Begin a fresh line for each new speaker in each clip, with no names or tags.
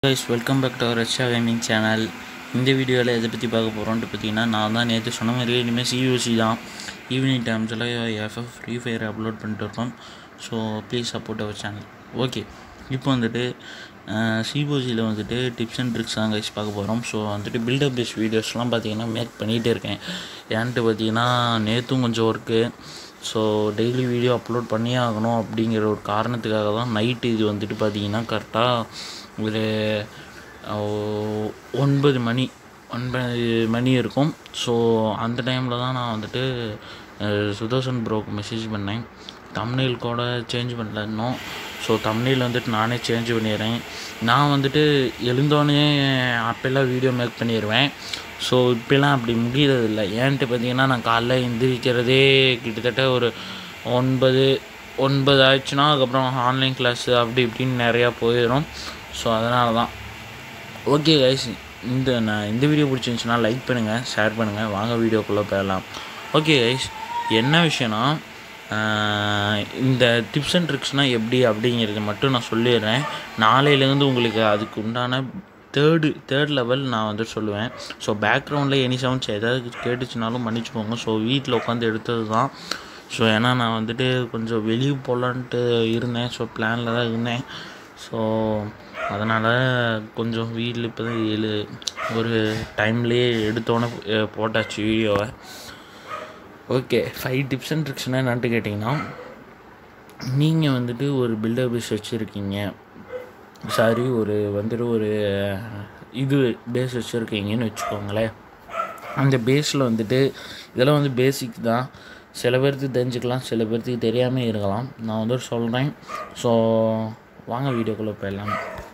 guys welcome back to our Russia gaming channel இந்த வீடியோவில் எதை பற்றி பார்க்க போகிறோன்ட்டு பார்த்தீங்கன்னா நான் தான் நேற்று சொன்ன மாதிரியே இனிமேல் சியூசி தான் ஈவினிங் டைம்ஸில் எஃப்எஃப் ஃப்ரீ ஃபயர் அப்லோட் பண்ணிட்டு இருக்கோம் so please support our channel okay இப்போ வந்துட்டு சிஓசியில் வந்துட்டு டிப்ஸ் அண்ட் ட்ரிக்ஸ் தான் கைஸ் பார்க்க போகிறோம் ஸோ வந்துட்டு பில்டப் பேஸ் வீடியோஸ்லாம் பார்த்தீங்கன்னா மேக் பண்ணிகிட்டே இருக்கேன் ஏன்ட்டு பார்த்தீங்கன்னா நேற்றும் கொஞ்சம் work so daily video upload பண்ணியே ஆகணும் அப்படிங்கிற ஒரு காரணத்துக்காக தான் நைட்டு இது வந்துட்டு பார்த்தீங்கன்னா கரெக்டாக ஒரு அஹ், ஒன்பது மணி ஒன்பது மணி இருக்கும் ஸோ அந்த டைமில் தான் நான் வந்துட்டு அஹ், சுதர்சன் ப்ரோக்கு மெசேஜ் பண்ணேன் தம்னெயில் கூட சேஞ்ச் பண்ணல இன்னும் ஸோ தம்னெயில் வந்துட்டு நானே சேஞ்ச் பண்ணிடுறேன் நான் வந்துட்டு எழுந்தோடனே அப்போல்லாம் வீடியோ மேக் பண்ணிடுவேன் ஸோ இப்போலாம் அப்படி முடியறதில்ல ஏன்ட்டு பார்த்தீங்கன்னா நான் காலைல எந்திரிக்கிறதே கிட்டத்தட்ட ஒரு ஒன்பது ஒன்பது ஆயிடுச்சுன்னா அதுக்கப்புறம் ஆன்லைன் கிளாஸு அப்படி இப்படின்னு நிறையா போயிடும் ஸோ அதனால தான் ஓகே கைஸ் இந்த நான் இந்த வீடியோ பிடிச்சிருந்துச்சுன்னா லைக் பண்ணுங்கள் ஷேர் பண்ணுங்கள் வாங்க வீடியோக்குள்ளே போயிடலாம் ஓகே கைஸ் என்ன விஷயம்னா ஆஹ், இந்த டிப்ஸ் அண்ட் ட்ரிக்ஸ்னால் எப்படி அப்படிங்கிறத மட்டும் நான் சொல்லிடுறேன் நாளையிலேருந்து உங்களுக்கு அதுக்கு உண்டான தேர்டு தேர்ட் லெவல் நான் வந்து சொல்லுவேன் ஸோ பேக்ரவுண்டில் எனி சவுண்ட்ஸ் ஏதாவது கேட்டுச்சுனாலும் மன்னிச்சுக்கோங்க ஸோ வீட்டில் உட்காந்து எடுத்தது தான் ஸோ ஏன்னா நான் வந்துட்டு கொஞ்சம் வெளியே போகலான்ட்டு இருந்தேன் ஸோ பிளானில் தான் இருந்தேன் ஸோ அதனால் கொஞ்சம் வீட்டில் இப்போ தான் ஏழு ஒரு டைம்லேயே எடுத்தோன்னே அஹ், போட்டாச்சு வீடியோவை ஓகே ஃபைவ் டிப்ஸ் அண்ட் ட்ரிக்ஸ்னால் என்னன்ட்டு கேட்டிங்கன்னா நீங்கள் வந்துட்டு ஒரு பில்டப் பேஸ் வச்சுருக்கீங்க சாரி ஒரு வந்துட்டு ஒரு இது பேஸ் வச்சுருக்கீங்கன்னு வச்சுக்கோங்களேன் அந்த பேஸில் வந்துட்டு இதெல்லாம் வந்து பேசிக் தான் சில பேர்த்துக்கு தெரிஞ்சுக்கலாம் சில பேர்த்துக்கு தெரியாமல் இருக்கலாம் நான் வந்து சொல்கிறேன் ஸோ வாங்க வீடியோக்குள்ளே போயிடலாம்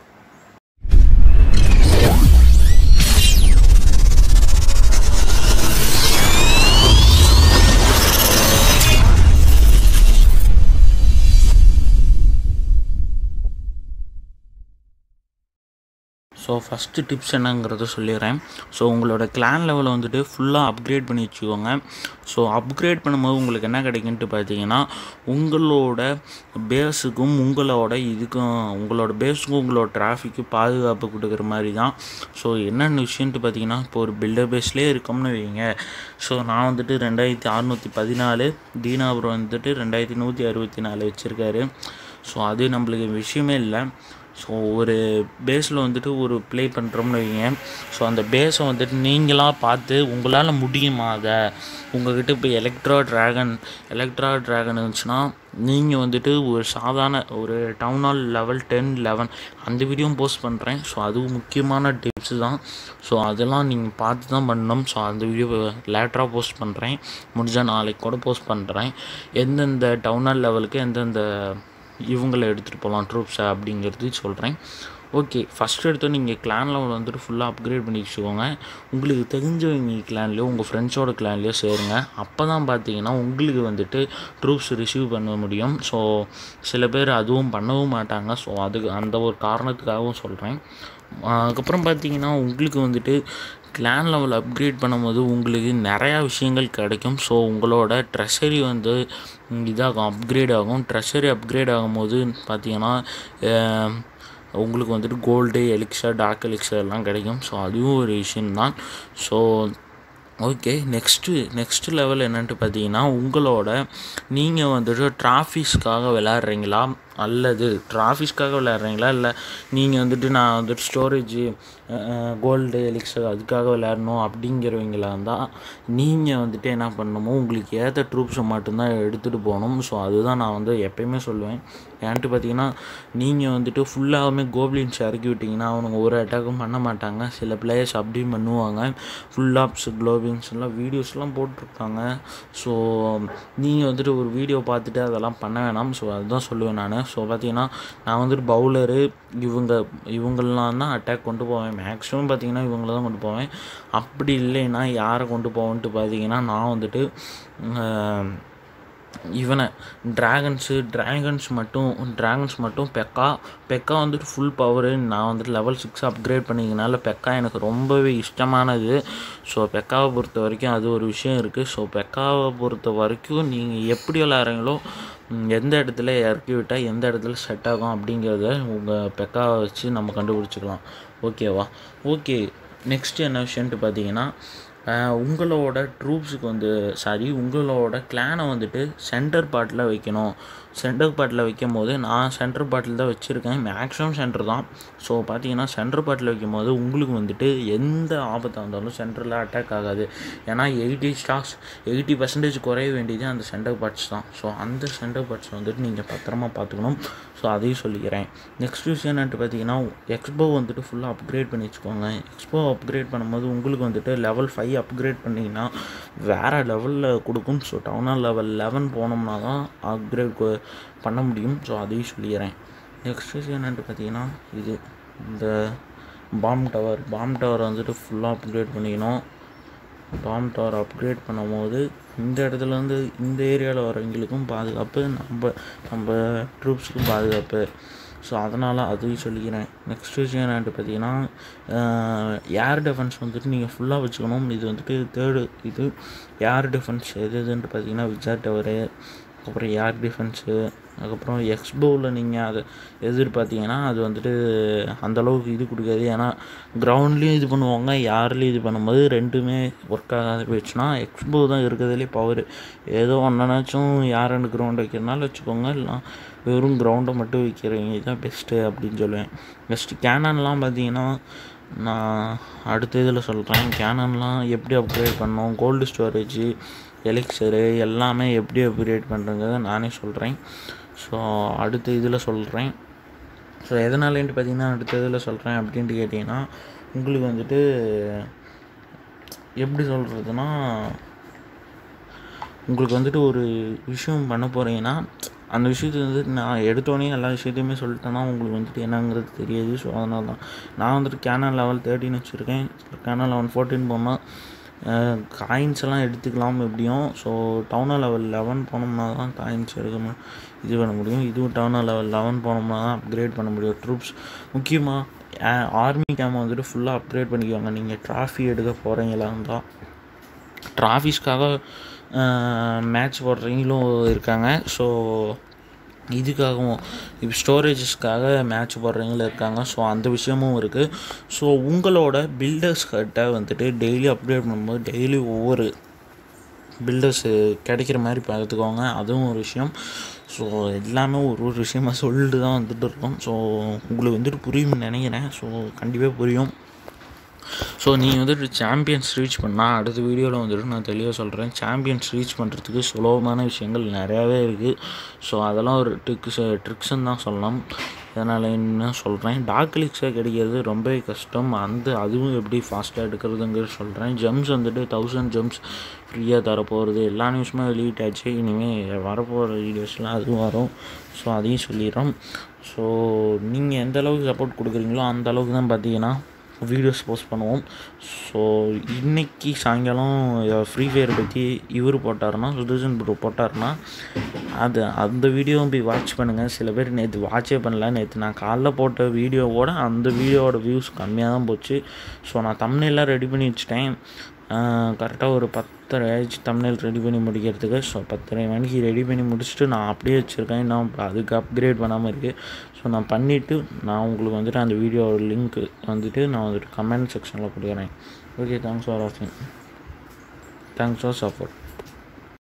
ஸோ ஃபஸ்ட்டு டிப்ஸ் என்னங்கிறத சொல்லிடுறேன் ஸோ உங்களோட கிளான் லெவலை வந்துட்டு ஃபுல்லாக அப்கிரேட் பண்ணி வச்சுக்கோங்க ஸோ அப்கிரேட் பண்ணும்போது உங்களுக்கு என்ன கிடைக்குன்ட்டு பார்த்தீங்கன்னா உங்களோட பேஸுக்கும் உங்களோட இதுக்கும் உங்களோட பேஸுக்கும் உங்களோட டிராஃபிக்கு பாதுகாப்பு கொடுக்குற மாதிரி தான் ஸோ என்னென்ன விஷயன்ட்டு பார்த்தீங்கன்னா இப்போ ஒரு பில்டர் பேஸ்லேயே இருக்கோம்னு வைங்க ஸோ நான் வந்துட்டு ரெண்டாயிரத்தி அறநூற்றி பதினாலு தீனாபுரம் வந்துட்டு ரெண்டாயிரத்தி நூற்றி அறுபத்தி நாலு வச்சுருக்காரு ஸோ அது நம்மளுக்கு விஷயமே இல்லை ஸோ ஒரு பேஸில் வந்துட்டு ஒரு ப்ளே பண்ணுறோம்னு வைங்க ஸோ அந்த பேஸை வந்துட்டு நீங்களாக பார்த்து உங்களால் முடியுமா அதை உங்கள்கிட்ட இப்போ எலக்ட்ரா ட்ராகன் எலக்ட்ரா ட்ராகன் இருந்துச்சுன்னா நீங்கள் வந்துட்டு ஒரு சாதாரண ஒரு town hall level ten eleven அந்த வீடியோவும் போஸ்ட் பண்ணுறேன் ஸோ அது முக்கியமான டிப்ஸு தான் ஸோ அதெல்லாம் நீங்கள் பார்த்து தான் பண்ணணும் ஸோ அந்த வீடியோ லேட்டராக போஸ்ட் பண்ணுறேன் முடிஞ்சால் நாளைக்கு கூட போஸ்ட் பண்ணுறேன் எந்தெந்த டவுன் ஹால் லெவலுக்கு எந்தெந்த இவங்களை எடுத்துகிட்டு போகலாம் ட்ரூப்ஸை அப்படிங்கிறது சொல்கிறேன் ஓகே ஃபஸ்ட் எடுத்து நீங்கள் கிளான் லெவல் வந்துட்டு ஃபுல்லாக அப்கிரேட் பண்ணி வச்சுக்கோங்க உங்களுக்கு தெரிஞ்சவங்க கிளான்லேயோ உங்கள் ஃப்ரெண்ட்ஸோட கிளான்லேயோ சேருங்க அப்போ தான் பார்த்தீங்கன்னா உங்களுக்கு வந்துட்டு ட்ரூப்ஸ் ரிசீவ் பண்ண முடியும் ஸோ சில பேர் அதுவும் பண்ணவும் மாட்டாங்க ஸோ அதுக்கு அந்த ஒரு காரணத்துக்காகவும் சொல்கிறேன் அதுக்கப்புறம் பார்த்தீங்கன்னா உங்களுக்கு வந்துட்டு கிளான் லெவல் அப்கிரேட் பண்ணும்போது உங்களுக்கு நிறையா விஷயங்கள் கிடைக்கும் ஸோ உங்களோட ட்ரெஷரி வந்து ம், இதாகும் அப்கிரேட் ஆகும் ட்ரெஷரி அப்கிரேட் ஆகும்போது பார்த்தீங்கன்னா அஹ், உங்களுக்கு வந்துட்டு கோல்டு எலிக்ஸர் டார்க் எலிக்ஸர் எல்லாம் கிடைக்கும் ஸோ அதுவும் ஒரு விஷயம்தான் so okay next next level என்னன்ட்டு பார்த்தீங்கன்னா உங்களோட நீங்கள் வந்துட்டு டிராஃபிக்ஸ்க்காக விளையாடுறீங்களா அல்லது டிராஃபிக்ஸ்க்காக விளையாடுறீங்களா இல்லை நீங்கள் வந்துட்டு நான் வந்துட்டு ஸ்டோரேஜு கோல்டு எலிக்ஸர் அதுக்காக விளையாடணும் அப்படிங்கிறவங்களா இருந்தால் நீங்கள் வந்துட்டு என்ன பண்ணணுமோ உங்களுக்கு ஏற்ற ட்ரூப்ஸை மட்டும்தான் எடுத்துகிட்டு போகணும் ஸோ அதுதான் நான் வந்து எப்பயுமே சொல்லுவேன் ஏன்ட்டு பார்த்தீங்கன்னா நீங்கள் வந்துட்டு ஃபுல்லாகவுமே கோப்ளின்ஸ் இறக்கி விட்டிங்கன்னா அவனுங்க ஒரு அட்டாக்கும் பண்ண மாட்டாங்க சில பிளேயர்ஸ் அப்படியும் பண்ணுவாங்க ஃபுல் ஆப்ஸ் க்ளோவிங்ஸ்லாம் வீடியோஸ்லாம் போட்டிருப்பாங்க ஸோ நீங்கள் வந்துட்டு ஒரு வீடியோ பார்த்துட்டு அதெல்லாம் பண்ண வேணாம் ஸோ அதுதான் சொல்லுவேன் நான் ஸோ பார்த்தீங்கன்னா நான் வந்துட்டு பவுலரு இவங்க இவங்கெல்லாம் தான் அட்டாக் கொண்டு போவேன் மேக்ஸிமம் பார்த்தீங்கன்னா இவங்கள தான் கொண்டு போவேன் அப்படி இல்லைன்னா யாரை கொண்டு போவேன்ட்டு பார்த்தீங்கன்னா நான் வந்துட்டு இவனை ட்ராகன்ஸு ட்ராகன்ஸ் மட்டும் ட்ராகன்ஸ் மட்டும் பெக்கா பெக்கா வந்துட்டு ஃபுல் பவரு நான் வந்துட்டு லெவல் சிக்ஸ் அப்கிரேட் பண்ணிக்கனால பெக்கா எனக்கு ரொம்பவே இஷ்டமானது ஸோ பெக்காவை பொறுத்த வரைக்கும் அது ஒரு விஷயம் இருக்குது ஸோ பெக்காவை பொறுத்த வரைக்கும் நீங்கள் எப்படி விளாட்றீங்களோ ம், எந்த இடத்துல இறக்கி விட்டால் எந்த இடத்துல செட் ஆகும் அப்படிங்கிறத உங்கள் பெக்காவை வச்சு நம்ம கண்டுபிடிச்சிக்கலாம் ஓகேவா ஓகே நெக்ஸ்ட் என்ன விஷயன்ட்டு பார்த்தீங்கன்னா ஆஹ் உங்களோட ட்ரூப்ஸுக்கு வந்து சாரி உங்களோட கிளானை வந்துட்டு சென்டர் பார்ட்டில் வைக்கணும் சென்டர் பார்ட்டில் வைக்கும் போது நான் சென்டர் பார்ட்டில் தான் வச்சுருக்கேன் மேக்ஸிமம் சென்டர் தான் ஸோ பார்த்தீங்கன்னா சென்டர் பார்ட்டில் வைக்கும் போது உங்களுக்கு வந்துட்டு எந்த ஆபத்தாக இருந்தாலும் சென்டரில் அட்டாக் ஆகாது ஏன்னா எயிட்டி ஸ்டார்ஸ் எயிட்டி பர்சன்டேஜ் குறைய வேண்டியது அந்த சென்டர் பார்ட்ஸ் தான் ஸோ அந்த சென்டர் பார்ட்ஸ் வந்துட்டு நீங்கள் பத்திரமா பார்த்துக்கணும் ஸோ அதையும் சொல்லிக்கிறேன் நெக்ஸ்ட் விஷயம் என்னன்ட்டு பார்த்தீங்கன்னா எக்ஸ்போ வந்துட்டு ஃபுல்லாக அப்கிரேட் பண்ணி வச்சுக்கோங்க எக்ஸ்போ அப்கிரேட் பண்ணும்போது உங்களுக்கு வந்துட்டு லெவல் ஃபைவ் அப்கிரேட் பண்ணிங்கன்னா வேறு லெவலில் கொடுக்கும் ஸோ டவுனால் லெவல் லெவன் போனோம்னா தான் அப்கிரேட் பண்ண முடியும் ஸோ அதையும் சொல்லிக்கிறேன் நெக்ஸ்ட் விஷயம் என்னன்ட்டு பார்த்தீங்கன்னா இது இந்த பாம் டவர் பாம் டவர் வந்துட்டு ஃபுல்லாக அப்கிரேட் பண்ணிக்கணும் பாம் டவர் அப்கிரேட் பண்ணும்போது இந்த இடத்துலேருந்து இந்த ஏரியாவில் வரவங்களுக்கும் பாதுகாப்பு நம்ம நம்ம ட்ரூப்ஸுக்கும் பாதுகாப்பு ஸோ அதனால் அதையும் சொல்லிக்கிறேன் நெக்ஸ்ட் விஷயம் என்னன்ட்டு பார்த்தீங்கன்னா ஏர் டிஃபென்ஸ் வந்துட்டு நீங்கள் ஃபுல்லாக வச்சுக்கணும் இது வந்துட்டு தேர்டு இது ஏர் டிஃபென்ஸ் எது எதுன்ட்டு பார்த்தீங்கன்னா விஜார் டவரு அப்புறம் ஏர் டிஃபென்ஸு அதுக்கப்புறம் எக்ஸ்போவில் நீங்கள் அதை எதிர்பார்த்தீங்கன்னா அது வந்துட்டு அந்தளவுக்கு இது கொடுக்காது ஏன்னா கிரவுண்ட்லேயும் இது பண்ணுவாங்க யார்லேயும் இது பண்ணும்போது ரெண்டுமே ஒர்க் ஆகாத போயிடுச்சுன்னா எக்ஸ்போ தான் இருக்கிறதுலே பவர் ஏதோ ஒன்றாச்சும் யார் ரெண்டு கிரவுண்ட் வைக்கிறனால வச்சுக்கோங்க இல்லை வெறும் கிரவுண்டை மட்டும் வைக்கிறீங்க இதுதான் பெஸ்ட்டு அப்படின்னு சொல்லுவேன் நெக்ஸ்ட்டு கேனன்லாம் பார்த்தீங்கன்னா நான் அடுத்த இதில் சொல்கிறேன் கேனன்லாம் எப்படி அப்கிரேட் பண்ணோம் கோல்டு ஸ்டோரேஜு எலிக்சரு எல்லாமே எப்படி அப்கிரேட் பண்ணுறங்கிறத நானே சொல்கிறேன் ஸோ அடுத்த இதில் சொல்கிறேன் ஸோ எதனாலேன்ட்டு பார்த்தீங்கன்னா அடுத்த இதில் சொல்கிறேன் அப்படின்ட்டு கேட்டிங்கன்னா உங்களுக்கு வந்துட்டு எப்படி சொல்கிறதுனா உங்களுக்கு வந்துட்டு ஒரு விஷயம் பண்ண போகிறீங்கன்னா அந்த விஷயத்தை வந்துட்டு நான் எடுத்தோடனே எல்லா விஷயத்தையுமே சொல்லிட்டேன்னா உங்களுக்கு வந்துட்டு என்னங்கிறது தெரியாது ஸோ அதனால தான் நான் வந்துட்டு கேனன் லெவல் தேர்ட்டின் வச்சுருக்கேன் கேனன் லெவல் ஃபோர்டீன் போனால் காயின்ஸ் எல்லாம் எடுத்துக்கலாம் எப்படியும் ஸோ டவுனா லெவல் லெவன் போனோம்னா தான் காயின்ஸ் எடுக்கணும் இது பண்ண முடியும் இதுவும் டவுனா லெவல் லெவன் போனோம்னா தான் அப்கிரேட் பண்ண முடியும் ட்ரூப்ஸ் முக்கியமாக ஆர்மி கேம் வந்துட்டு ஃபுல்லாக அப்கிரேட் பண்ணிக்கோங்க நீங்கள் ட்ராஃபி எடுக்க போகிறீங்களா இருந்தால் ட்ராஃபிஸ்க்காக மேட்ச் போடுறவங்களும் இருக்காங்க ஸோ இதுக்காகவும் இப்போ ஸ்டோரேஜஸ்க்காக மேட்ச் போடுறவங்களும் இருக்காங்க ஸோ அந்த விஷயமும் இருக்குது ஸோ உங்களோட பில்டர்ஸ் கிட்ட வந்துட்டு டெய்லி அப்டேட் பண்ணும்போது டெய்லி ஒவ்வொரு பில்டர்ஸு கிடைக்கிற மாதிரி பார்த்துக்கோங்க அதுவும் ஒரு விஷயம் ஸோ எல்லாமே ஒரு ஒரு விஷயமா சொல்லிட்டு தான் வந்துட்டு இருக்கோம் ஸோ உங்களுக்கு வந்துட்டு புரியும்னு நினைக்கிறேன் ஸோ கண்டிப்பாக புரியும் ஸோ நீங்கள் வந்துட்டு சாம்பியன்ஸ் ரீச் பண்ணால் அடுத்த வீடியோவில் வந்துட்டு நான் தெளிவாக சொல்கிறேன் சாம்பியன்ஸ் ரீச் பண்ணுறதுக்கு சுலபமான விஷயங்கள் நிறையாவே இருக்குது ஸோ அதெல்லாம் ஒரு ட்ரிக்ஸ் ட்ரிக்ஸ்ன்னு தான் சொல்லலாம் அதனால் என்ன சொல்கிறேன் டார்க் லிக்ஸாக கிடைக்கிறது ரொம்பவே கஷ்டம் அந்த அதுவும் எப்படி ஃபாஸ்ட்டாக எடுக்கிறதுங்கிறது சொல்கிறேன் ஜெம்ஸ் வந்துட்டு தௌசண்ட் ஜெம்ஸ் ஃப்ரீயாக தரப்போகிறது எல்லா நியூஸுமே வெளியிட் ஆச்சு இனிமேல் வரப்போகிற வீடியோஸ்லாம் அதுவும் வரும் ஸோ அதையும் சொல்லிடுறோம் ஸோ நீங்கள் எந்த அளவுக்கு சப்போர்ட் கொடுக்குறீங்களோ அந்த அளவுக்கு தான் பார்த்தீங்கன்னா வீடியோஸ் போஸ்ட் பண்ணுவோம் ஸோ இன்னைக்கு சாயங்காலம் ஃப்ரீ ஃபயர் பற்றி இவர் போட்டாருன்னா சுதர்ஷன் ப்ரோ போட்டாருன்னா அது அந்த வீடியோவும் போய் வாட்ச் பண்ணுங்கள் சில பேர் நேற்று வாட்சே பண்ணல நேற்று நான் காலைல போட்ட வீடியோவோட அந்த வீடியோவோட வியூஸ் கம்மியாக தான் போச்சு ஸோ நான் தமிழ்லாம் ரெடி பண்ணி வச்சுட்டேன் கரெக்டாக ஒரு பத்தரை ஆயிடுச்சு தமிழ் ரெடி பண்ணி முடிக்கிறதுக்கு ஸோ பத்தரை மணிக்கு ரெடி பண்ணி முடிச்சுட்டு நான் அப்படியே வச்சுருக்கேன் இன்னும் அதுக்கு அப்கிரேட் பண்ணாமல் இருக்குது ஸோ நான் பண்ணிவிட்டு நான் உங்களுக்கு வந்துட்டு அந்த வீடியோ லிங்க் வந்துட்டு நான் வந்துட்டு கமெண்ட் செக்ஷனில் கொடுக்குறேன் ஓகே தேங்க்ஸ் ஃபார் வாட்சிங் தேங்க்ஸ் ஃபார் சப்போர்ட்